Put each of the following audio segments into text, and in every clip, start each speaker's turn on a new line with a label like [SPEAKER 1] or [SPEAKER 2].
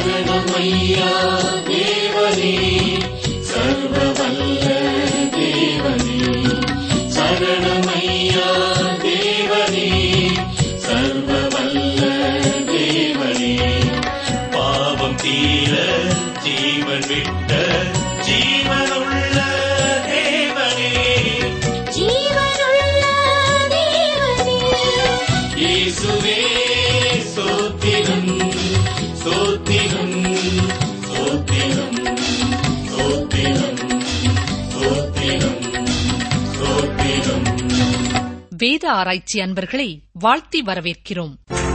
[SPEAKER 1] சரணமையா தேவனே சர்வ வல்ல தேவனே சரணமையா தேவனே சர்வ வல்ல தேவனே பாவம் தீர ஜீவன் விட்ட ஜீவனுள்ள தேவனே
[SPEAKER 2] ஜீவனுள்ள தேவனே
[SPEAKER 1] இயேசுவே சோத்திரம் சோத்திரம் சோத்திரம் சோத்திரம் சோத்திரம் சோத்திரம்
[SPEAKER 3] வேத ஆராய்ச்சி அன்பர்களை வாழ்த்தி வரவேற்கிறோம்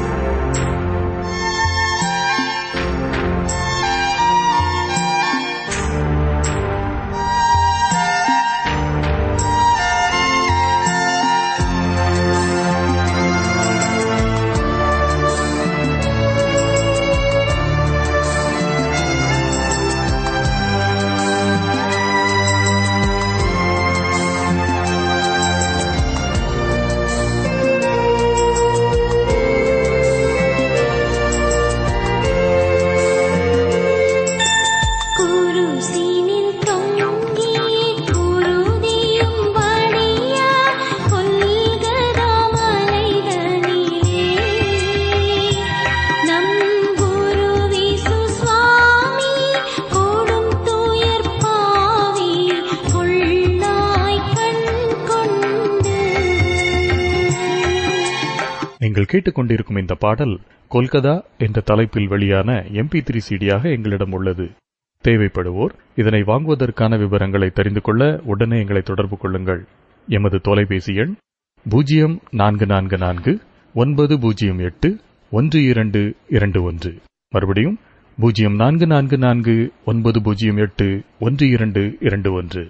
[SPEAKER 2] குருசினில் தொங்கிய குருதியும் வழியா கொல்கதா மலைதனிலே நம் குரு விசு சுவாமி கொடும் துயர் பாவி கொள்ளாய் கண் கொண்டு
[SPEAKER 4] நீங்கள் கேட்டுக்கொண்டிருக்கும் இந்த பாடல் கொல்கதா என்ற தலைப்பில் வெளியான எம்பி த்ரீ சிடியாக எங்களிடம் உள்ளது தேவைப்படுவோர் இதனை வாங்குவதற்கான விவரங்களை தெரிந்து கொள்ள உடனே எங்களை தொடர்பு கொள்ளுங்கள் எமது தொலைபேசி எண் பூஜ்ஜியம் நான்கு நான்கு நான்கு ஒன்பது பூஜ்ஜியம் எட்டு ஒன்று இரண்டு இரண்டு ஒன்று மறுபடியும் பூஜ்ஜியம் நான்கு நான்கு நான்கு ஒன்பது பூஜ்ஜியம் எட்டு ஒன்று இரண்டு இரண்டு ஒன்று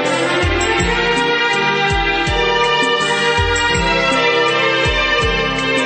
[SPEAKER 2] ஆ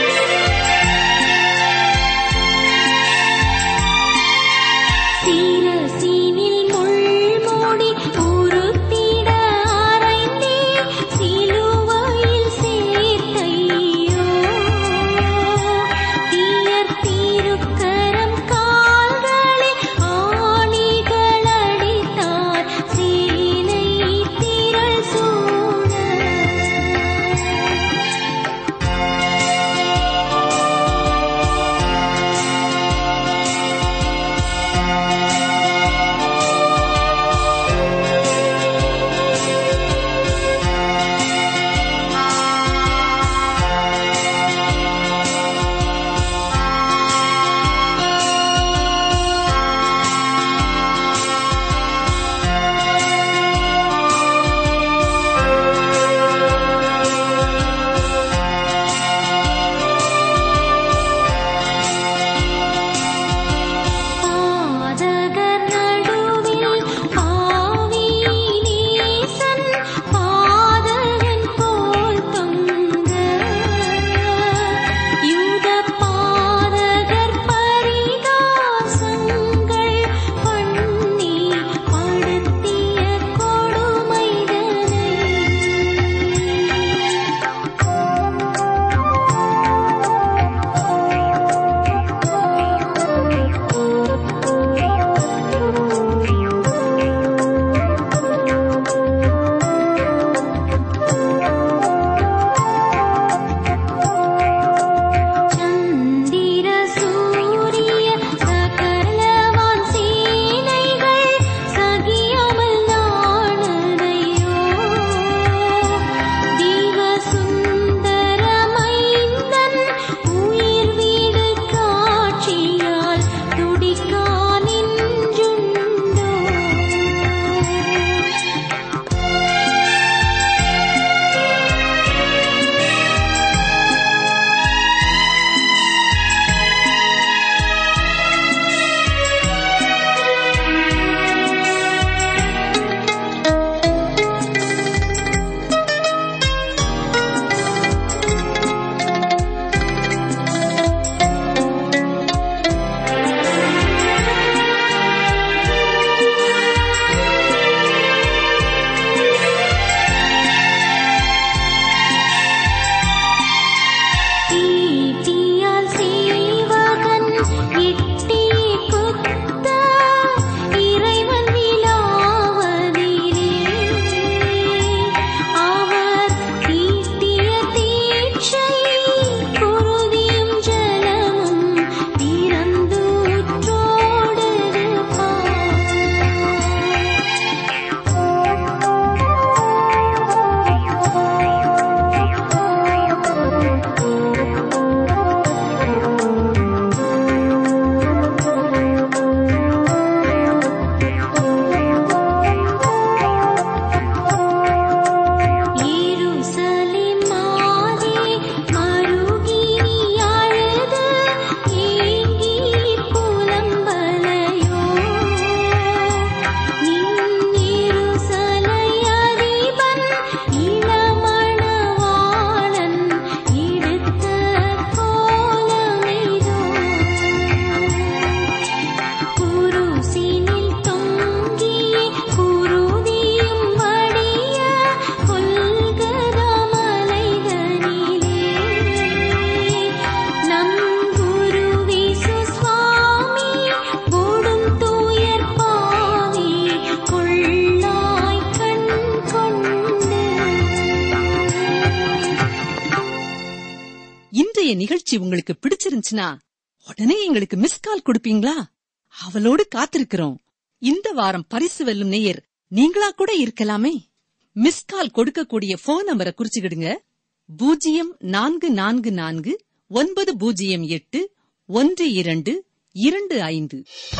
[SPEAKER 5] இன்றைய நிகழ்ச்சி உங்களுக்கு பிடிச்சிருந்துச்சுன்னா உடனே எங்களுக்கு மிஸ் கால் கொடுப்பீங்களா அவளோடு காத்திருக்கிறோம் இந்த வாரம் பரிசு வெல்லும் நேயர் நீங்களா கூட இருக்கலாமே மிஸ் கால் கொடுக்கக்கூடிய போன் நம்பரை குறிச்சுக்கிடுங்க பூஜ்ஜியம் நான்கு நான்கு நான்கு ஒன்பது பூஜ்ஜியம் எட்டு ஒன்று இரண்டு இரண்டு ஐந்து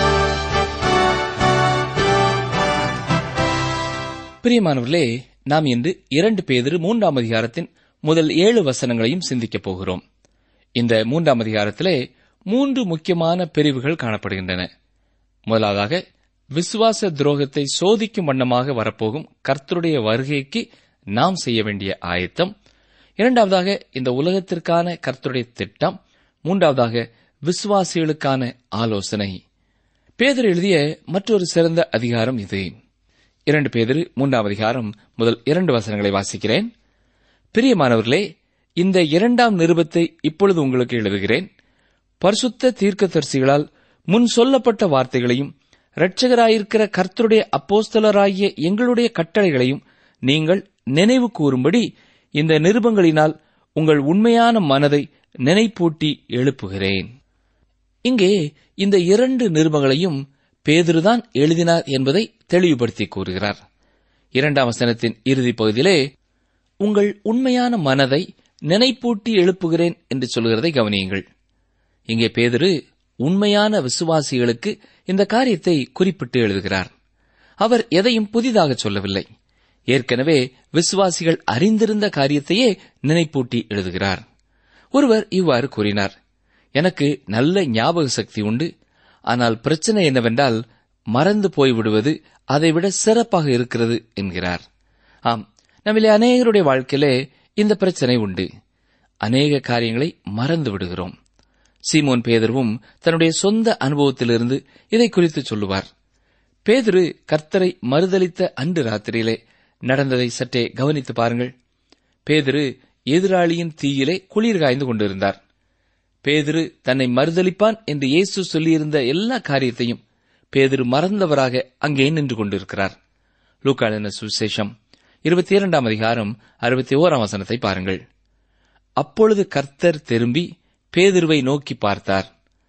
[SPEAKER 6] பிரியமானவர்களே நாம் இன்று இரண்டு பேதிரு மூன்றாம் அதிகாரத்தின் முதல் ஏழு வசனங்களையும் சிந்திக்கப் போகிறோம் இந்த மூன்றாம் அதிகாரத்திலே மூன்று முக்கியமான பிரிவுகள் காணப்படுகின்றன முதலாவதாக விசுவாச துரோகத்தை சோதிக்கும் வண்ணமாக வரப்போகும் கர்த்தருடைய வருகைக்கு நாம் செய்ய வேண்டிய ஆயத்தம் இரண்டாவதாக இந்த உலகத்திற்கான கர்த்தருடைய திட்டம் மூன்றாவதாக விசுவாசிகளுக்கான ஆலோசனை பேதர் எழுதிய மற்றொரு சிறந்த அதிகாரம் இது இரண்டு பேதிரு மூன்றாம் அதிகாரம் முதல் இரண்டு வசனங்களை வாசிக்கிறேன் பிரியமானவர்களே இந்த இரண்டாம் நிருபத்தை இப்பொழுது உங்களுக்கு எழுதுகிறேன் பரிசுத்த தீர்க்கதரிசிகளால் முன் சொல்லப்பட்ட வார்த்தைகளையும் இரட்சகராயிருக்கிற கர்த்தருடைய அப்போஸ்தலராகிய எங்களுடைய கட்டளைகளையும் நீங்கள் நினைவு கூறும்படி இந்த நிருபங்களினால் உங்கள் உண்மையான மனதை நினைப்பூட்டி எழுப்புகிறேன் இங்கே இந்த இரண்டு நிருபங்களையும் பேதுருதான் எழுதினார் என்பதை தெளிவுபடுத்தி கூறுகிறார் இரண்டாம் வசனத்தின் இறுதிப் பகுதியிலே உங்கள் உண்மையான மனதை நினைப்பூட்டி எழுப்புகிறேன் என்று சொல்கிறதை கவனியுங்கள் இங்கே பேதுரு உண்மையான விசுவாசிகளுக்கு இந்த காரியத்தை குறிப்பிட்டு எழுதுகிறார் அவர் எதையும் புதிதாக சொல்லவில்லை ஏற்கனவே விசுவாசிகள் அறிந்திருந்த காரியத்தையே நினைப்பூட்டி எழுதுகிறார் ஒருவர் இவ்வாறு கூறினார் எனக்கு நல்ல ஞாபக சக்தி உண்டு ஆனால் பிரச்சனை என்னவென்றால் மறந்து போய்விடுவது அதைவிட சிறப்பாக இருக்கிறது என்கிறார் ஆம் நம்மிலே அநேகருடைய வாழ்க்கையிலே இந்த பிரச்சனை உண்டு அநேக காரியங்களை மறந்து விடுகிறோம் சீமோன் பேதர்வும் தன்னுடைய சொந்த அனுபவத்திலிருந்து இதை குறித்து சொல்லுவார் பேதுரு கர்த்தரை மறுதலித்த அன்று ராத்திரியிலே நடந்ததை சற்றே கவனித்து பாருங்கள் பேதுரு எதிராளியின் தீயிலே குளிர் காய்ந்து கொண்டிருந்தார் பேதுரு தன்னை மறுதலிப்பான் என்று இயேசு சொல்லியிருந்த எல்லா காரியத்தையும் பேதுரு மறந்தவராக அங்கே நின்று கொண்டிருக்கிறார் லூக்காளின சுவிசேஷம் இருபத்தி இரண்டாம் அதிகாரம் அறுபத்தி ஓராம் வசனத்தை பாருங்கள் அப்பொழுது கர்த்தர் திரும்பி பேதுருவை நோக்கி பார்த்தார்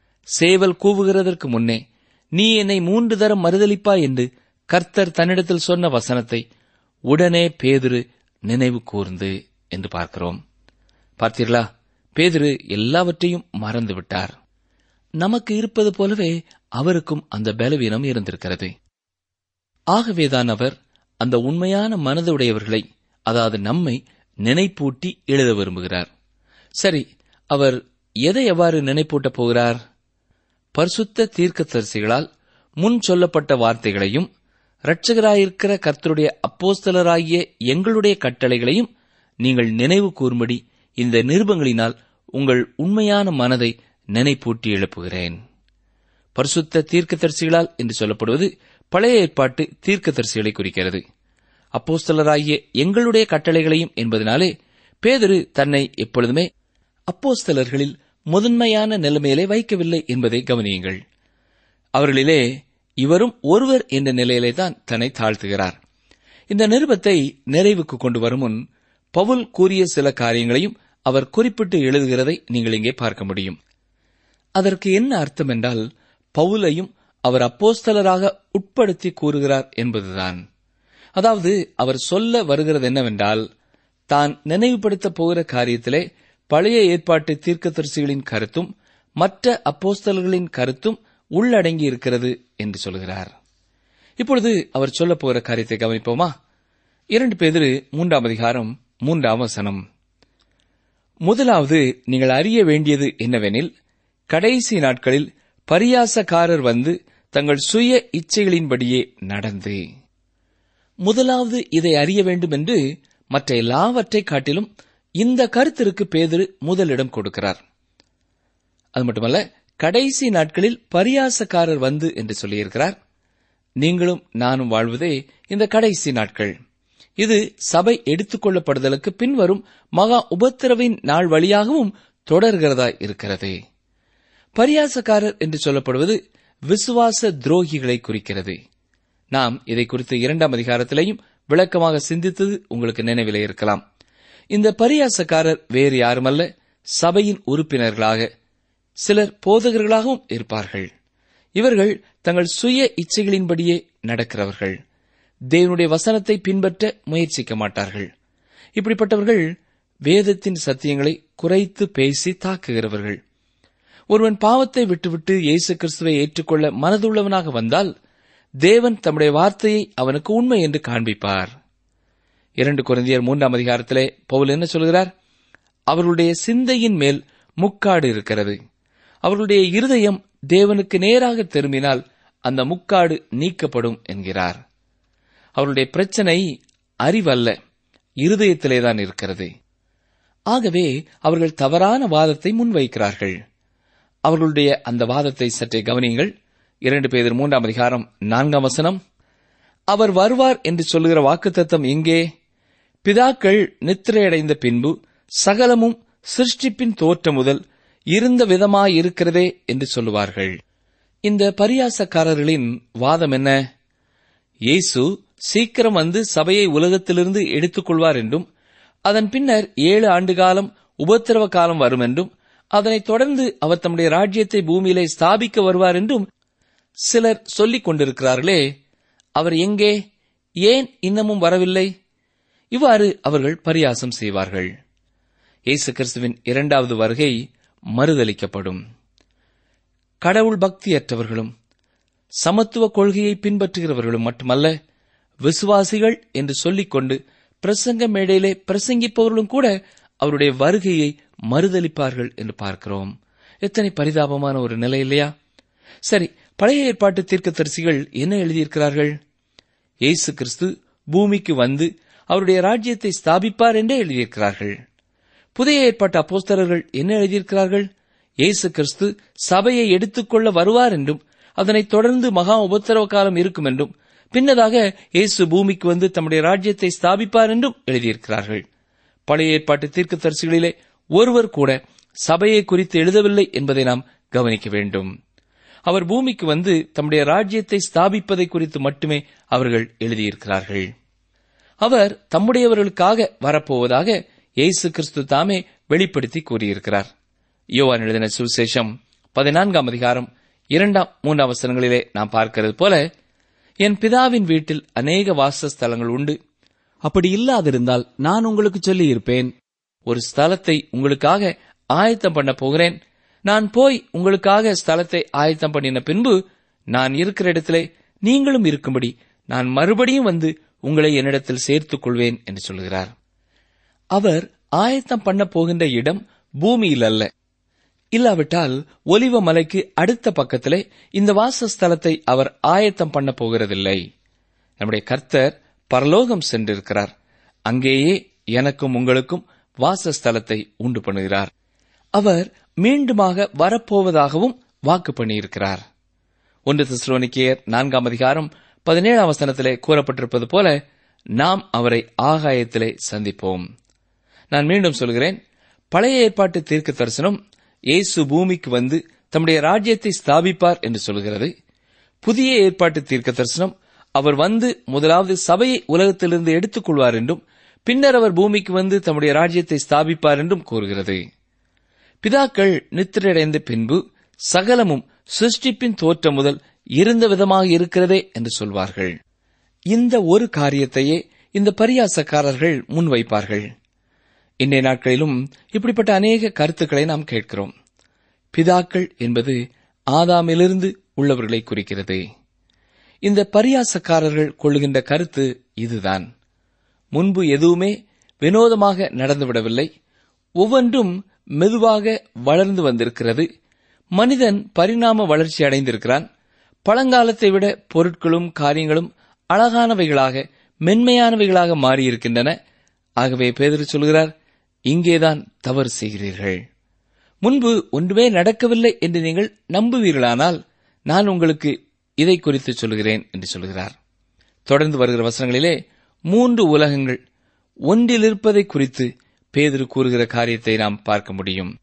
[SPEAKER 6] சேவல் கூவுகிறதற்கு முன்னே நீ என்னை மூன்று தரம் மறுதலிப்பாய் என்று கர்த்தர் தன்னிடத்தில் சொன்ன வசனத்தை உடனே பேதுரு நினைவு கூர்ந்து என்று பார்க்கிறோம் பார்த்தீர்களா பேதுரு எல்லாவற்றையும் மறந்து விட்டார் நமக்கு இருப்பது போலவே அவருக்கும் அந்த பலவீனம் இருந்திருக்கிறது ஆகவேதான் அவர் அந்த உண்மையான மனதுடையவர்களை அதாவது நம்மை நினைப்பூட்டி எழுத விரும்புகிறார் சரி அவர் எதை எவ்வாறு நினைப்பூட்டப் போகிறார் பரிசுத்த தீர்க்கதரிசிகளால் முன் சொல்லப்பட்ட வார்த்தைகளையும் இரட்சகராயிருக்கிற கர்த்தருடைய அப்போஸ்தலராகிய எங்களுடைய கட்டளைகளையும் நீங்கள் நினைவு கூறும்படி இந்த நிருபங்களினால் உங்கள் உண்மையான மனதை நினைப்பூட்டி எழுப்புகிறேன் பரிசுத்த தீர்க்கதரிசிகளால் என்று சொல்லப்படுவது பழைய ஏற்பாட்டு தீர்க்கதரிசிகளை குறிக்கிறது அப்போஸ்தலராகிய எங்களுடைய கட்டளைகளையும் என்பதனாலே பேதரு தன்னை எப்பொழுதுமே அப்போஸ்தலர்களில் முதன்மையான நிலைமையிலே வைக்கவில்லை என்பதை கவனியுங்கள் அவர்களிலே இவரும் ஒருவர் என்ற நிலையிலே தான் தன்னை தாழ்த்துகிறார் இந்த நிருபத்தை நிறைவுக்கு கொண்டு வரும் முன் பவுல் கூறிய சில காரியங்களையும் அவர் குறிப்பிட்டு எழுதுகிறதை நீங்கள் இங்கே பார்க்க முடியும் அதற்கு என்ன அர்த்தம் என்றால் பவுலையும் அவர் அப்போஸ்தலராக உட்படுத்தி கூறுகிறார் என்பதுதான் அதாவது அவர் சொல்ல வருகிறது என்னவென்றால் தான் நினைவுபடுத்தப் போகிற காரியத்திலே பழைய ஏற்பாட்டு தீர்க்கதரிசிகளின் கருத்தும் மற்ற அப்போஸ்தலர்களின் கருத்தும் உள்ளடங்கி இருக்கிறது என்று சொல்கிறார் இப்பொழுது அவர் சொல்லப் போகிற காரியத்தை கவனிப்போமா இரண்டு பேதிரு மூன்றாம் அதிகாரம் மூன்றாம் வசனம் முதலாவது நீங்கள் அறிய வேண்டியது என்னவெனில் கடைசி நாட்களில் பரியாசக்காரர் வந்து தங்கள் சுய இச்சைகளின்படியே நடந்து முதலாவது இதை அறிய வேண்டும் என்று மற்ற எல்லாவற்றை காட்டிலும் இந்த கருத்திற்கு பேதிரு முதலிடம் கொடுக்கிறார் அது மட்டுமல்ல கடைசி நாட்களில் பரியாசக்காரர் வந்து என்று சொல்லியிருக்கிறார் நீங்களும் நானும் வாழ்வதே இந்த கடைசி நாட்கள் இது சபை எடுத்துக் கொள்ளப்படுதலுக்கு பின்வரும் மகா உபத்திரவின் நாள் வழியாகவும் தொடர்கிறதா இருக்கிறது பரியாசக்காரர் என்று சொல்லப்படுவது விசுவாச துரோகிகளை குறிக்கிறது நாம் இதை குறித்து இரண்டாம் அதிகாரத்திலேயும் விளக்கமாக சிந்தித்தது உங்களுக்கு நினைவிலே இருக்கலாம் இந்த பரியாசக்காரர் வேறு யாருமல்ல சபையின் உறுப்பினர்களாக சிலர் போதகர்களாகவும் இருப்பார்கள் இவர்கள் தங்கள் சுய இச்சைகளின்படியே நடக்கிறவர்கள் தேவனுடைய வசனத்தை பின்பற்ற முயற்சிக்க மாட்டார்கள் இப்படிப்பட்டவர்கள் வேதத்தின் சத்தியங்களை குறைத்து பேசி தாக்குகிறவர்கள் ஒருவன் பாவத்தை விட்டுவிட்டு இயேசு கிறிஸ்துவை ஏற்றுக்கொள்ள மனதுள்ளவனாக வந்தால் தேவன் தம்முடைய வார்த்தையை அவனுக்கு உண்மை என்று காண்பிப்பார் இரண்டு குழந்தையர் மூன்றாம் அதிகாரத்திலே பவுல் என்ன சொல்கிறார் அவர்களுடைய சிந்தையின் மேல் முக்காடு இருக்கிறது அவர்களுடைய இருதயம் தேவனுக்கு நேராக திரும்பினால் அந்த முக்காடு நீக்கப்படும் என்கிறார் அவருடைய பிரச்சனை அறிவல்ல இருதயத்திலேதான் இருக்கிறது ஆகவே அவர்கள் தவறான வாதத்தை முன்வைக்கிறார்கள் அவர்களுடைய அந்த வாதத்தை சற்றே கவனியுங்கள் இரண்டு பேர் மூன்றாம் அதிகாரம் நான்காம் வசனம் அவர் வருவார் என்று சொல்லுகிற வாக்குத்தத்தம் எங்கே பிதாக்கள் நித்திரையடைந்த பின்பு சகலமும் சிருஷ்டிப்பின் தோற்றம் முதல் இருந்த விதமாயிருக்கிறதே என்று சொல்லுவார்கள் இந்த பரியாசக்காரர்களின் வாதம் என்ன இயேசு சீக்கிரம் வந்து சபையை உலகத்திலிருந்து எடுத்துக் கொள்வார் என்றும் அதன் பின்னர் ஏழு ஆண்டு காலம் உபத்திரவ காலம் வரும் என்றும் அதனைத் தொடர்ந்து அவர் தம்முடைய ராஜ்யத்தை பூமியிலே ஸ்தாபிக்க வருவார் என்றும் சிலர் சொல்லிக் கொண்டிருக்கிறார்களே அவர் எங்கே ஏன் இன்னமும் வரவில்லை இவ்வாறு அவர்கள் பரியாசம் செய்வார்கள் இயேசு கிறிஸ்துவின் இரண்டாவது வருகை மறுதலிக்கப்படும் கடவுள் பக்தியற்றவர்களும் சமத்துவ கொள்கையை பின்பற்றுகிறவர்களும் மட்டுமல்ல விசுவாசிகள் என்று சொல்லிக்கொண்டு பிரசங்க மேடையிலே பிரசங்கிப்பவர்களும் கூட அவருடைய வருகையை மறுதலிப்பார்கள் என்று பார்க்கிறோம் எத்தனை பரிதாபமான ஒரு நிலை இல்லையா சரி பழைய ஏற்பாட்டு தீர்க்கதரிசிகள் என்ன எழுதியிருக்கிறார்கள் இயேசு கிறிஸ்து பூமிக்கு வந்து அவருடைய ராஜ்யத்தை ஸ்தாபிப்பார் என்றே எழுதியிருக்கிறார்கள் புதிய ஏற்பாட்டு அப்போஸ்தலர்கள் என்ன எழுதியிருக்கிறார்கள் இயேசு கிறிஸ்து சபையை எடுத்துக்கொள்ள வருவார் என்றும் அதனைத் தொடர்ந்து மகா உபத்திரவ காலம் இருக்கும் என்றும் பின்னதாக இயேசு பூமிக்கு வந்து தம்முடைய ராஜ்யத்தை ஸ்தாபிப்பார் என்றும் எழுதியிருக்கிறார்கள் பழைய ஏற்பாட்டு தீர்க்கதரிசிகளிலே ஒருவர் கூட சபையை குறித்து எழுதவில்லை என்பதை நாம் கவனிக்க வேண்டும் அவர் பூமிக்கு வந்து தம்முடைய ராஜ்யத்தை ஸ்தாபிப்பதை குறித்து மட்டுமே அவர்கள் எழுதியிருக்கிறார்கள் அவர் தம்முடையவர்களுக்காக வரப்போவதாக இயேசு கிறிஸ்து தாமே வெளிப்படுத்தி கூறியிருக்கிறார் யோவான் எழுதின சுவிசேஷம் பதினான்காம் அதிகாரம் இரண்டாம் மூன்றாம் வசனங்களிலே நாம் பார்க்கிறது போல என் பிதாவின் வீட்டில் அநேக வாசஸ்தலங்கள் உண்டு அப்படி இல்லாதிருந்தால் நான் உங்களுக்கு சொல்லியிருப்பேன் ஒரு ஸ்தலத்தை உங்களுக்காக ஆயத்தம் பண்ண போகிறேன் நான் போய் உங்களுக்காக ஸ்தலத்தை ஆயத்தம் பண்ணின பின்பு நான் இருக்கிற இடத்திலே நீங்களும் இருக்கும்படி நான் மறுபடியும் வந்து உங்களை என்னிடத்தில் சேர்த்துக் கொள்வேன் என்று சொல்கிறார் அவர் ஆயத்தம் பண்ண போகின்ற இடம் பூமியில் அல்ல இல்லாவிட்டால் ஒலிவ மலைக்கு அடுத்த பக்கத்திலே இந்த வாசஸ்தலத்தை அவர் ஆயத்தம் பண்ண போகிறதில்லை நம்முடைய கர்த்தர் பரலோகம் சென்றிருக்கிறார் அங்கேயே எனக்கும் உங்களுக்கும் வாசஸ்தலத்தை உண்டு பண்ணுகிறார் அவர் மீண்டுமாக வரப்போவதாகவும் வாக்கு பண்ணியிருக்கிறார் ஒன்று திஸ்ரோனிக்கேயர் நான்காம் அதிகாரம் பதினேழாம் வசனத்திலே கூறப்பட்டிருப்பது போல நாம் அவரை ஆகாயத்திலே சந்திப்போம் நான் மீண்டும் சொல்கிறேன் பழைய ஏற்பாட்டு தீர்க்க தரிசனம் இயேசு பூமிக்கு வந்து தம்முடைய ராஜ்யத்தை ஸ்தாபிப்பார் என்று சொல்கிறது புதிய ஏற்பாட்டு தீர்க்க தரிசனம் அவர் வந்து முதலாவது சபையை உலகத்திலிருந்து எடுத்துக் கொள்வார் என்றும் பின்னர் அவர் பூமிக்கு வந்து தம்முடைய ராஜ்யத்தை ஸ்தாபிப்பார் என்றும் கூறுகிறது பிதாக்கள் நித்திரையடைந்த பின்பு சகலமும் சிருஷ்டிப்பின் தோற்றம் முதல் இருந்த விதமாக இருக்கிறதே என்று சொல்வார்கள் இந்த ஒரு காரியத்தையே இந்த பரியாசக்காரர்கள் முன்வைப்பார்கள் இன்றைய நாட்களிலும் இப்படிப்பட்ட அநேக கருத்துக்களை நாம் கேட்கிறோம் பிதாக்கள் என்பது ஆதாமிலிருந்து உள்ளவர்களை குறிக்கிறது இந்த பரியாசக்காரர்கள் கொள்ளுகின்ற கருத்து இதுதான் முன்பு எதுவுமே வினோதமாக நடந்துவிடவில்லை ஒவ்வொன்றும் மெதுவாக வளர்ந்து வந்திருக்கிறது மனிதன் பரிணாம வளர்ச்சி அடைந்திருக்கிறான் பழங்காலத்தை விட பொருட்களும் காரியங்களும் அழகானவைகளாக மென்மையானவைகளாக மாறியிருக்கின்றன ஆகவே பேதர் சொல்கிறார் இங்கேதான் தவறு செய்கிறீர்கள் முன்பு ஒன்றுமே நடக்கவில்லை என்று நீங்கள் நம்புவீர்களானால் நான் உங்களுக்கு இதை குறித்து சொல்கிறேன் என்று சொல்கிறார் தொடர்ந்து வருகிற வசனங்களிலே மூன்று உலகங்கள் ஒன்றிலிருப்பதை குறித்து பேதுரு கூறுகிற காரியத்தை நாம் பார்க்க முடியும்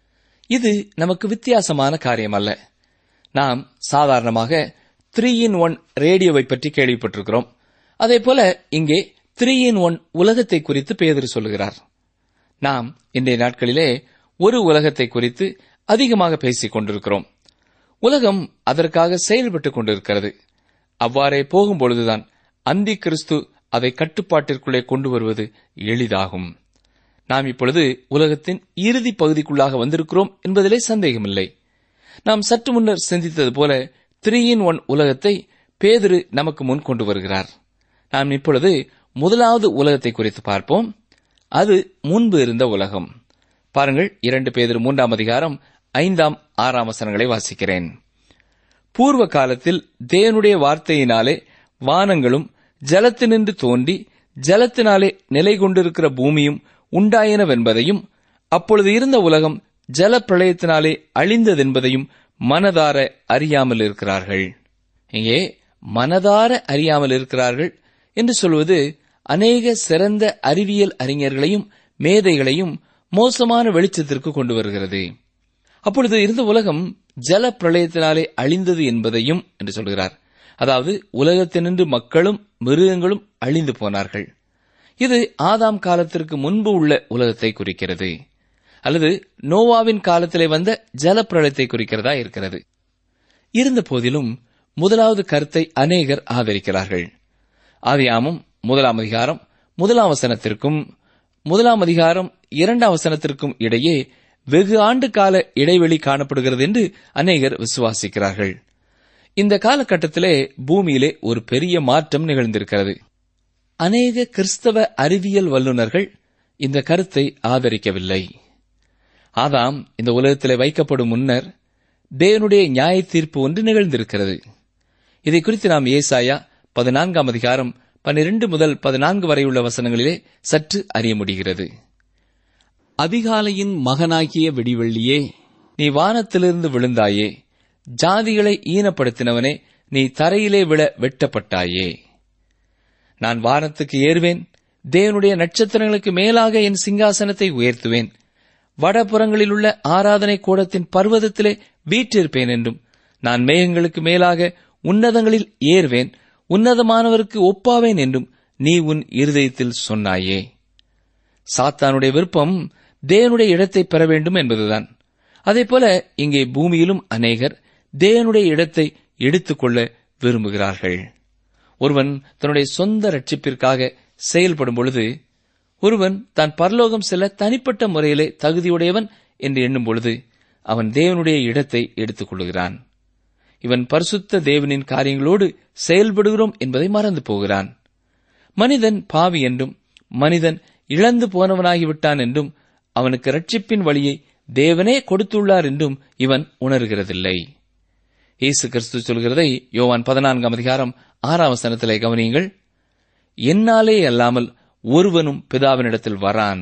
[SPEAKER 6] இது நமக்கு வித்தியாசமான காரியம் அல்ல நாம் சாதாரணமாக த்ரீ இன் ஒன் ரேடியோவை பற்றி கேள்விப்பட்டிருக்கிறோம் அதே போல இங்கே த்ரீ இன் ஒன் உலகத்தை குறித்து பேதுரு சொல்லுகிறார் நாம் இன்றைய நாட்களிலே ஒரு உலகத்தை குறித்து அதிகமாக பேசிக் கொண்டிருக்கிறோம் உலகம் அதற்காக செயல்பட்டுக் கொண்டிருக்கிறது அவ்வாறே போகும்பொழுதுதான் அந்தி கிறிஸ்து அதை கட்டுப்பாட்டிற்குள்ளே கொண்டு வருவது எளிதாகும் நாம் இப்பொழுது உலகத்தின் இறுதி பகுதிக்குள்ளாக வந்திருக்கிறோம் என்பதிலே சந்தேகமில்லை நாம் சற்று முன்னர் சிந்தித்தது போல த்ரீ இன் ஒன் உலகத்தை பேதுரு நமக்கு முன் கொண்டு வருகிறார் நாம் இப்பொழுது முதலாவது உலகத்தை குறித்து பார்ப்போம் அது முன்பு இருந்த உலகம் பாருங்கள் இரண்டு பேதர் மூன்றாம் அதிகாரம் ஐந்தாம் ஆறாம் வசனங்களை வாசிக்கிறேன் பூர்வ காலத்தில் தேவனுடைய வார்த்தையினாலே வானங்களும் ஜலத்தினின்று தோன்றி ஜலத்தினாலே நிலை கொண்டிருக்கிற பூமியும் உண்டாயினவென்பதையும் அப்பொழுது இருந்த உலகம் ஜல பிரளயத்தினாலே அழிந்ததென்பதையும் மனதார அறியாமல் இருக்கிறார்கள் இங்கே மனதார அறியாமல் இருக்கிறார்கள் என்று சொல்வது அநேக சிறந்த அறிவியல் அறிஞர்களையும் மேதைகளையும் மோசமான வெளிச்சத்திற்கு கொண்டு வருகிறது அப்பொழுது இருந்த உலகம் ஜல பிரளயத்தினாலே அழிந்தது என்பதையும் என்று சொல்கிறார் அதாவது உலகத்தினின்று மக்களும் மிருகங்களும் அழிந்து போனார்கள் இது ஆதாம் காலத்திற்கு முன்பு உள்ள உலகத்தை குறிக்கிறது அல்லது நோவாவின் காலத்திலே வந்த ஜல பிரளயத்தை குறிக்கிறதா இருக்கிறது இருந்த போதிலும் முதலாவது கருத்தை அநேகர் ஆதரிக்கிறார்கள் ஆதியாமும் முதலாம் அதிகாரம் முதலாம் வசனத்திற்கும் முதலாம் அதிகாரம் இரண்டாம் வசனத்திற்கும் இடையே வெகு ஆண்டு கால இடைவெளி காணப்படுகிறது என்று அநேகர் விசுவாசிக்கிறார்கள் இந்த காலகட்டத்திலே பூமியிலே ஒரு பெரிய மாற்றம் நிகழ்ந்திருக்கிறது அநேக கிறிஸ்தவ அறிவியல் வல்லுநர்கள் இந்த கருத்தை ஆதரிக்கவில்லை ஆதாம் இந்த உலகத்திலே வைக்கப்படும் முன்னர் தேவனுடைய நியாய தீர்ப்பு ஒன்று நிகழ்ந்திருக்கிறது இதை குறித்து நாம் ஏசாயா பதினான்காம் அதிகாரம் பன்னிரண்டு முதல் பதினான்கு வரை உள்ள வசனங்களிலே சற்று அறிய முடிகிறது
[SPEAKER 7] அதிகாலையின் மகனாகிய வெடிவெள்ளியே
[SPEAKER 6] நீ வானத்திலிருந்து விழுந்தாயே ஜாதிகளை ஈனப்படுத்தினவனே நீ தரையிலே விழ வெட்டப்பட்டாயே நான் வானத்துக்கு ஏறுவேன் தேவனுடைய நட்சத்திரங்களுக்கு மேலாக என் சிங்காசனத்தை உயர்த்துவேன் வடபுறங்களில் உள்ள ஆராதனை கூடத்தின் பர்வதத்திலே வீற்றிருப்பேன் என்றும் நான் மேகங்களுக்கு மேலாக உன்னதங்களில் ஏறுவேன் உன்னதமானவருக்கு ஒப்பாவேன் என்றும் நீ உன் இருதயத்தில் சொன்னாயே சாத்தானுடைய விருப்பம் தேவனுடைய இடத்தை பெற வேண்டும் என்பதுதான் அதேபோல இங்கே பூமியிலும் அநேகர் தேவனுடைய இடத்தை எடுத்துக்கொள்ள விரும்புகிறார்கள் ஒருவன் தன்னுடைய சொந்த ரட்சிப்பிற்காக செயல்படும் பொழுது ஒருவன் தான் பரலோகம் செல்ல தனிப்பட்ட முறையிலே தகுதியுடையவன் என்று எண்ணும் பொழுது அவன் தேவனுடைய இடத்தை எடுத்துக் கொள்கிறான் இவன் பரிசுத்த தேவனின் காரியங்களோடு செயல்படுகிறோம் என்பதை மறந்து போகிறான் மனிதன் பாவி என்றும் மனிதன் இழந்து போனவனாகிவிட்டான் என்றும் அவனுக்கு ரட்சிப்பின் வழியை தேவனே கொடுத்துள்ளார் என்றும் இவன் உணர்கிறதில்லை இயேசு கிறிஸ்து சொல்கிறதை யோவான் பதினான்காம் அதிகாரம் ஆறாம் வசனத்திலே கவனியுங்கள் என்னாலே அல்லாமல் ஒருவனும் பிதாவினிடத்தில் வரான்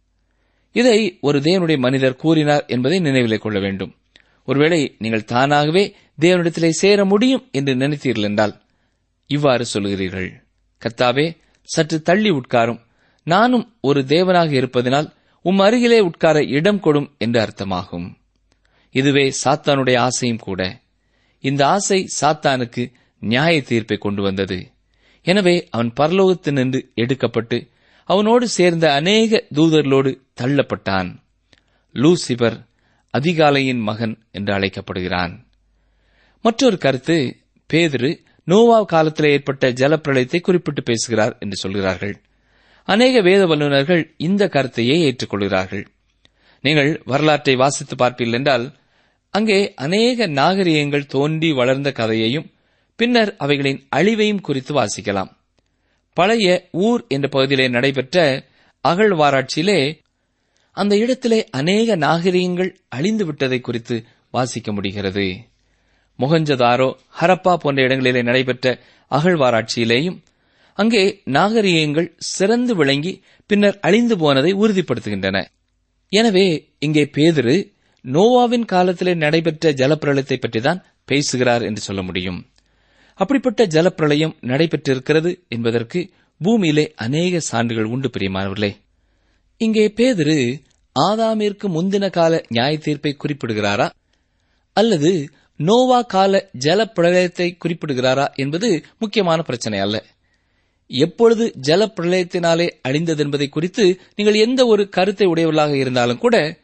[SPEAKER 6] இதை ஒரு தேவனுடைய மனிதர் கூறினார் என்பதை நினைவிலே கொள்ள வேண்டும் ஒருவேளை நீங்கள் தானாகவே தேவனிடத்திலே சேர முடியும் என்று நினைத்தீர்கள் என்றால் இவ்வாறு சொல்கிறீர்கள் கர்த்தாவே சற்று தள்ளி உட்காரும் நானும் ஒரு தேவனாக இருப்பதினால் உம் அருகிலே உட்கார இடம் கொடும் என்று அர்த்தமாகும் இதுவே சாத்தானுடைய ஆசையும் கூட இந்த ஆசை சாத்தானுக்கு நியாய தீர்ப்பை கொண்டு வந்தது எனவே அவன் பரலோகத்தினின்று எடுக்கப்பட்டு அவனோடு சேர்ந்த அநேக தூதர்களோடு தள்ளப்பட்டான் லூசிபர் அதிகாலையின் மகன் என்று அழைக்கப்படுகிறான் மற்றொரு கருத்து பேதுரு நோவா காலத்தில் ஏற்பட்ட ஜலப்பிரளயத்தை குறிப்பிட்டு பேசுகிறார் என்று சொல்கிறார்கள் அநேக வேத வல்லுநர்கள் இந்த கருத்தையே ஏற்றுக்கொள்கிறார்கள் நீங்கள் வரலாற்றை வாசித்து பார்ப்பீர்கள் என்றால் அங்கே அநேக நாகரிகங்கள் தோன்றி வளர்ந்த கதையையும் பின்னர் அவைகளின் அழிவையும் குறித்து வாசிக்கலாம் பழைய ஊர் என்ற பகுதியிலே நடைபெற்ற அகழ்வாராய்ச்சியிலே அந்த இடத்திலே அநேக நாகரிகங்கள் அழிந்து விட்டதை குறித்து வாசிக்க முடிகிறது மொஹஞ்சதாரோ ஹரப்பா போன்ற இடங்களிலே நடைபெற்ற அகழ்வாராய்ச்சியிலேயும் அங்கே நாகரிகங்கள் சிறந்து விளங்கி பின்னர் அழிந்து போனதை உறுதிப்படுத்துகின்றன எனவே இங்கே பேதுரு நோவாவின் காலத்திலே நடைபெற்ற ஜலப்பிரளயத்தை பற்றிதான் பேசுகிறார் என்று சொல்ல முடியும் அப்படிப்பட்ட ஜலப்பிரளயம் நடைபெற்றிருக்கிறது என்பதற்கு பூமியிலே அநேக சான்றுகள் உண்டு பிரியமானவர்களே இங்கே பேதுரு ஆதாமிற்கு முந்தின கால நியாய தீர்ப்பை குறிப்பிடுகிறாரா அல்லது நோவா கால ஜலப்பிரளயத்தை குறிப்பிடுகிறாரா என்பது முக்கியமான பிரச்சனை அல்ல எப்பொழுது ஜலப்பிரளயத்தினாலே அழிந்தது என்பதை குறித்து நீங்கள் எந்த ஒரு கருத்தை உடையவர்களாக இருந்தாலும் கூட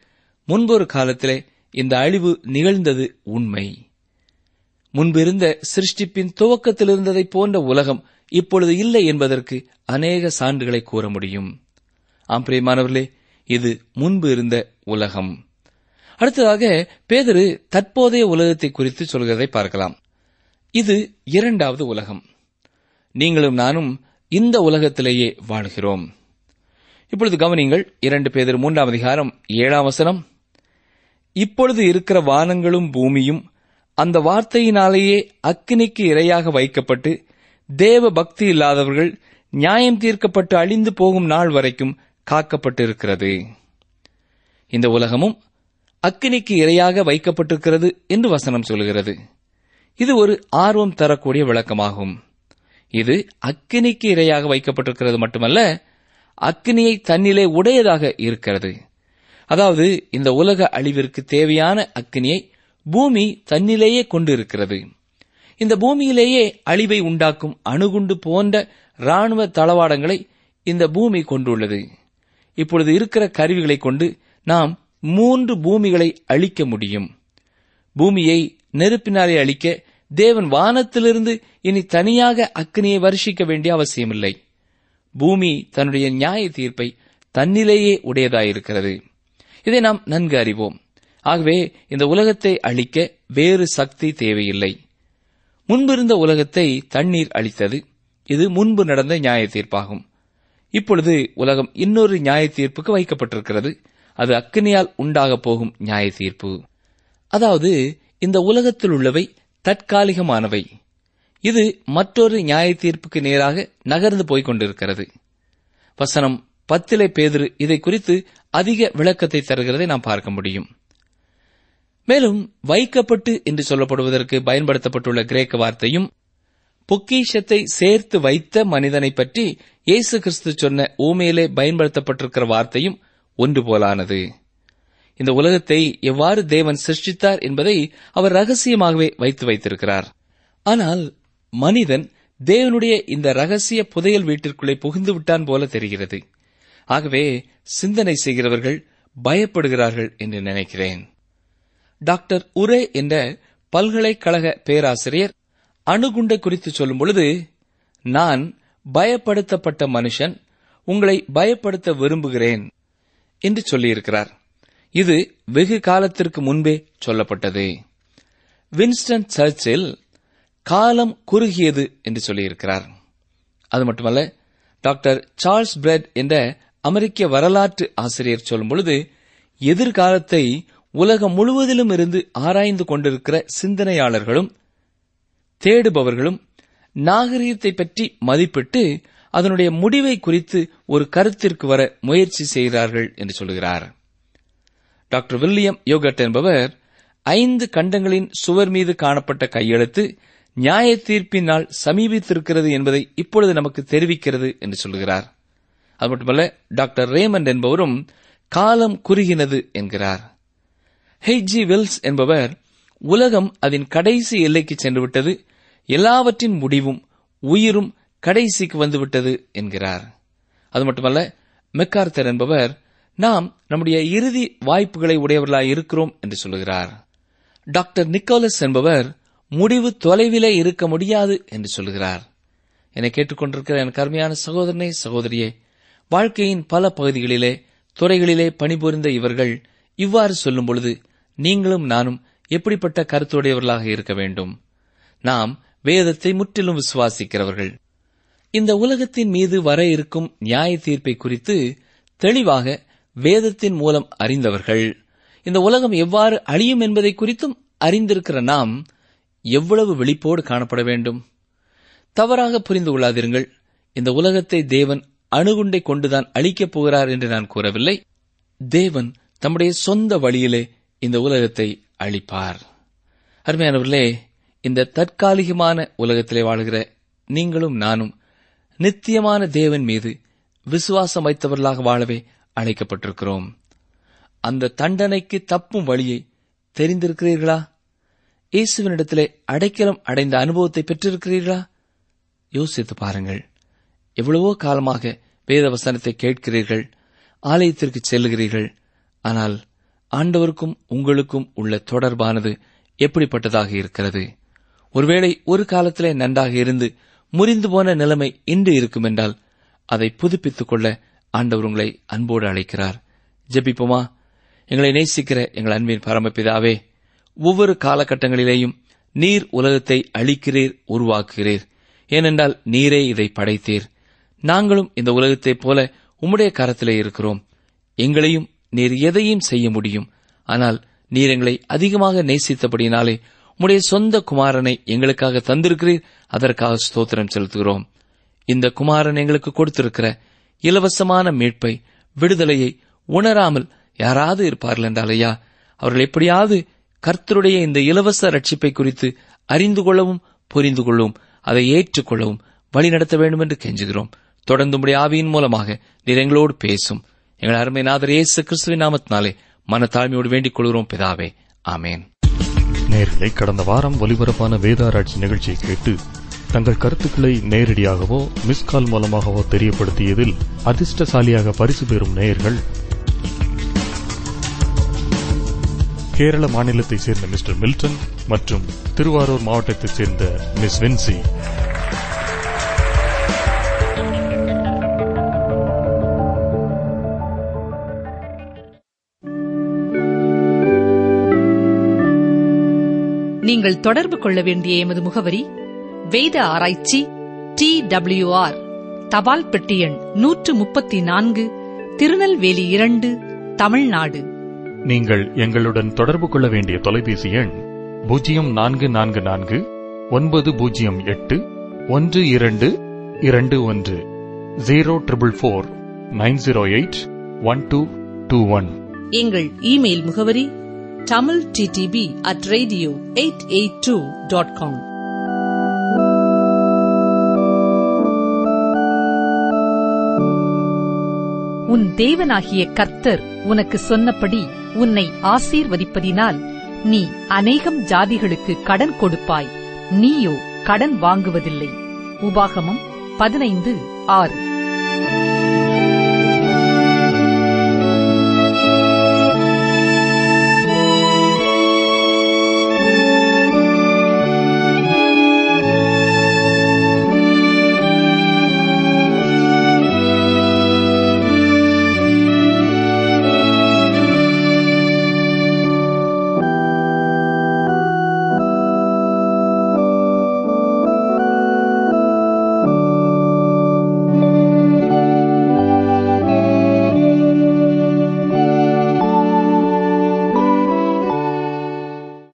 [SPEAKER 6] முன்பொரு காலத்திலே இந்த அழிவு நிகழ்ந்தது உண்மை முன்பிருந்த சிருஷ்டிப்பின் துவக்கத்தில் இருந்ததைப் போன்ற உலகம் இப்பொழுது இல்லை என்பதற்கு அநேக சான்றுகளை கூற முடியும் ஆம் பிரியமானவர்களே இது முன்பு இருந்த உலகம் அடுத்ததாக பேதரு தற்போதைய உலகத்தை குறித்து சொல்கிறதை பார்க்கலாம் இது இரண்டாவது உலகம் நீங்களும் நானும் இந்த உலகத்திலேயே வாழ்கிறோம் இப்பொழுது கவனிங்கள் இரண்டு பேதர் மூன்றாம் அதிகாரம் ஏழாம் வசனம் இப்பொழுது இருக்கிற வானங்களும் பூமியும் அந்த வார்த்தையினாலேயே அக்கினிக்கு இரையாக வைக்கப்பட்டு தேவ பக்தி இல்லாதவர்கள் நியாயம் தீர்க்கப்பட்டு அழிந்து போகும் நாள் வரைக்கும் காக்கப்பட்டிருக்கிறது இந்த உலகமும் அக்கினிக்கு இரையாக வைக்கப்பட்டிருக்கிறது என்று வசனம் சொல்கிறது இது ஒரு ஆர்வம் தரக்கூடிய விளக்கமாகும் இது அக்கினிக்கு இரையாக வைக்கப்பட்டிருக்கிறது மட்டுமல்ல அக்கினியை தன்னிலே உடையதாக இருக்கிறது அதாவது இந்த உலக அழிவிற்கு தேவையான அக்கினியை பூமி தன்னிலேயே கொண்டிருக்கிறது இந்த பூமியிலேயே அழிவை உண்டாக்கும் அணுகுண்டு போன்ற ராணுவ தளவாடங்களை இந்த பூமி கொண்டுள்ளது இப்பொழுது இருக்கிற கருவிகளை கொண்டு நாம் மூன்று பூமிகளை அழிக்க முடியும் பூமியை நெருப்பினாலே அழிக்க தேவன் வானத்திலிருந்து இனி தனியாக அக்னியை வருஷிக்க வேண்டிய அவசியமில்லை பூமி தன்னுடைய நியாய தீர்ப்பை தன்னிலேயே உடையதாயிருக்கிறது இதை நாம் நன்கு அறிவோம் ஆகவே இந்த உலகத்தை அழிக்க வேறு சக்தி தேவையில்லை முன்பிருந்த உலகத்தை தண்ணீர் அழித்தது இது முன்பு நடந்த நியாய தீர்ப்பாகும் இப்பொழுது உலகம் இன்னொரு நியாய தீர்ப்புக்கு வைக்கப்பட்டிருக்கிறது அது அக்கினியால் உண்டாகப் போகும் நியாய தீர்ப்பு அதாவது இந்த உலகத்தில் உள்ளவை தற்காலிகமானவை இது மற்றொரு நியாய தீர்ப்புக்கு நேராக நகர்ந்து போய்க் கொண்டிருக்கிறது வசனம் பத்திலே பேதிரு இதை குறித்து அதிக விளக்கத்தை தருகிறதை நாம் பார்க்க முடியும் மேலும் வைக்கப்பட்டு என்று சொல்லப்படுவதற்கு பயன்படுத்தப்பட்டுள்ள கிரேக்க வார்த்தையும் பொக்கிஷத்தை சேர்த்து வைத்த மனிதனை பற்றி இயேசு கிறிஸ்து சொன்ன ஊமையிலே பயன்படுத்தப்பட்டிருக்கிற வார்த்தையும் ஒன்று போலானது இந்த உலகத்தை எவ்வாறு தேவன் சிருஷ்டித்தார் என்பதை அவர் ரகசியமாகவே வைத்து வைத்திருக்கிறார் ஆனால் மனிதன் தேவனுடைய இந்த ரகசிய புதையல் வீட்டிற்குள்ளே புகுந்து விட்டான் போல தெரிகிறது ஆகவே சிந்தனை செய்கிறவர்கள் பயப்படுகிறார்கள் என்று நினைக்கிறேன் டாக்டர் உரே என்ற பல்கலைக்கழக பேராசிரியர் அணுகுண்டை குறித்து சொல்லும் பொழுது நான் பயப்படுத்தப்பட்ட மனுஷன் உங்களை பயப்படுத்த விரும்புகிறேன் என்று சொல்லியிருக்கிறார் இது வெகு காலத்திற்கு முன்பே சொல்லப்பட்டது வின்ஸ்டன் சர்ச்சில் காலம் குறுகியது என்று சொல்லியிருக்கிறார் அது மட்டுமல்ல டாக்டர் சார்ல்ஸ் பிரெட் என்ற அமெரிக்க வரலாற்று ஆசிரியர் சொல்லும் பொழுது எதிர்காலத்தை உலகம் முழுவதிலும் இருந்து ஆராய்ந்து கொண்டிருக்கிற சிந்தனையாளர்களும் தேடுபவர்களும் நாகரிகத்தை பற்றி மதிப்பிட்டு அதனுடைய முடிவை குறித்து ஒரு கருத்திற்கு வர முயற்சி செய்கிறார்கள் என்று சொல்கிறார் டாக்டர் வில்லியம் யோகட் என்பவர் ஐந்து கண்டங்களின் சுவர் மீது காணப்பட்ட கையெழுத்து நியாய தீர்ப்பினால் சமீபித்திருக்கிறது என்பதை இப்பொழுது நமக்கு தெரிவிக்கிறது என்று சொல்கிறார் அது மட்டுமல்ல டாக்டர் ரேமண்ட் என்பவரும் காலம் குறுகினது என்கிறார் ஹெய்ஜி வில்ஸ் என்பவர் உலகம் அதன் கடைசி எல்லைக்கு சென்றுவிட்டது எல்லாவற்றின் முடிவும் உயிரும் கடைசிக்கு வந்துவிட்டது என்கிறார் அது மட்டுமல்ல மெக்கார்த்தர் என்பவர் நாம் நம்முடைய இறுதி வாய்ப்புகளை உடையவர்களாய் இருக்கிறோம் என்று சொல்லுகிறார் டாக்டர் நிக்கோலஸ் என்பவர் முடிவு தொலைவிலே இருக்க முடியாது என்று சொல்லுகிறார் என்னை கேட்டுக்கொண்டிருக்கிற எனக்கு அருமையான சகோதரனே சகோதரியே வாழ்க்கையின் பல பகுதிகளிலே துறைகளிலே பணிபுரிந்த இவர்கள் இவ்வாறு சொல்லும் பொழுது நீங்களும் நானும் எப்படிப்பட்ட கருத்துடையவர்களாக இருக்க வேண்டும் நாம் வேதத்தை முற்றிலும் விசுவாசிக்கிறவர்கள் இந்த உலகத்தின் மீது வர இருக்கும் நியாய தீர்ப்பை குறித்து தெளிவாக வேதத்தின் மூலம் அறிந்தவர்கள் இந்த உலகம் எவ்வாறு அழியும் என்பதை குறித்தும் அறிந்திருக்கிற நாம் எவ்வளவு விழிப்போடு காணப்பட வேண்டும் தவறாக புரிந்து கொள்ளாதிருங்கள் இந்த உலகத்தை தேவன் அணுகுண்டை கொண்டுதான் அழிக்கப் போகிறார் என்று நான் கூறவில்லை தேவன் தம்முடைய சொந்த வழியிலே இந்த உலகத்தை அழிப்பார் அருமையானவர்களே இந்த தற்காலிகமான உலகத்திலே வாழ்கிற நீங்களும் நானும் நித்தியமான தேவன் மீது விசுவாசம் வைத்தவர்களாக வாழவே அழைக்கப்பட்டிருக்கிறோம் அந்த தண்டனைக்கு தப்பும் வழியை தெரிந்திருக்கிறீர்களா இயேசுவினிடத்திலே அடைக்கலம் அடைந்த அனுபவத்தை பெற்றிருக்கிறீர்களா யோசித்து பாருங்கள் எவ்வளவோ காலமாக வேத வசனத்தை கேட்கிறீர்கள் ஆலயத்திற்கு செல்லுகிறீர்கள் ஆனால் ஆண்டவருக்கும் உங்களுக்கும் உள்ள தொடர்பானது எப்படிப்பட்டதாக இருக்கிறது ஒருவேளை ஒரு காலத்திலே நன்றாக இருந்து முறிந்து போன நிலைமை இன்று இருக்கும் என்றால் அதை புதுப்பித்துக் கொள்ள ஆண்டவர் உங்களை அன்போடு அழைக்கிறார் ஜெபிப்போமா எங்களை நேசிக்கிற எங்கள் அன்பின் பரமபிதாவே ஒவ்வொரு காலகட்டங்களிலேயும் நீர் உலகத்தை அழிக்கிறீர் உருவாக்குகிறீர் ஏனென்றால் நீரே இதை படைத்தீர் நாங்களும் இந்த உலகத்தைப் போல உம்முடைய கரத்திலே இருக்கிறோம் எங்களையும் நீர் எதையும் செய்ய முடியும் ஆனால் நீர் எங்களை அதிகமாக நேசித்தபடினாலே உம்முடைய சொந்த குமாரனை எங்களுக்காக தந்திருக்கிறீர் அதற்காக ஸ்தோத்திரம் செலுத்துகிறோம் இந்த குமாரன் எங்களுக்கு கொடுத்திருக்கிற இலவசமான மீட்பை விடுதலையை உணராமல் யாராவது இருப்பார்கள் என்றால் ஐயா அவர்கள் எப்படியாவது கர்த்தருடைய இந்த இலவச ரட்சிப்பை குறித்து அறிந்து கொள்ளவும் புரிந்து கொள்ளவும் அதை ஏற்றுக்கொள்ளவும் வழிநடத்த வேண்டும் என்று கெஞ்சுகிறோம் தொடர்ந்து உம்முடைய ஆவியின் மூலமாக நீர் எங்களோடு பேசும் எங்கள் அருமை நாதர் இயேசு கிறிஸ்துவின் நாமத்தினாலே மனத்தாழ்மையோடு வேண்டிக் கொள்கிறோம் பிதாவே ஆமேன்
[SPEAKER 4] நேர்களை கடந்த வாரம் ஒலிபரப்பான வேதாராய்ச்சி நிகழ்ச்சியை கேட்டு தங்கள் கருத்துக்களை நேரடியாகவோ மிஸ்கால் மூலமாகவோ தெரியப்படுத்தியதில் அதிர்ஷ்டசாலியாக பரிசு பெறும் நேயர்கள் கேரள மாநிலத்தைச் சேர்ந்த மிஸ்டர் மில்டன் மற்றும் திருவாரூர் மாவட்டத்தைச் சேர்ந்த மிஸ் வின்சி
[SPEAKER 3] நீங்கள் தொடர்பு கொள்ள வேண்டிய எமது முகவரி வேத ஆராய்ச்சி டி டபிள்யூஆர் தபால் பெட்டி எண் நூற்று முப்பத்தி நான்கு திருநெல்வேலி இரண்டு தமிழ்நாடு
[SPEAKER 4] நீங்கள் எங்களுடன் தொடர்பு கொள்ள வேண்டிய தொலைபேசி எண் பூஜ்ஜியம் நான்கு நான்கு நான்கு ஒன்பது பூஜ்ஜியம் எட்டு ஒன்று இரண்டு இரண்டு ஒன்று zero triple four nine zero eight one two two one
[SPEAKER 3] எங்கள் இமெயில் முகவரி Tamil DDP at radio eight eight two dot com உன் தேவனாகிய கர்த்தர் உனக்கு சொன்னபடி உன்னை ஆசீர்வதிப்பதினால் நீ அநேகம் ஜாதிகளுக்கு கடன் கொடுப்பாய் நீயோ கடன் வாங்குவதில்லை உபாகமம் பதினைந்து ஆறு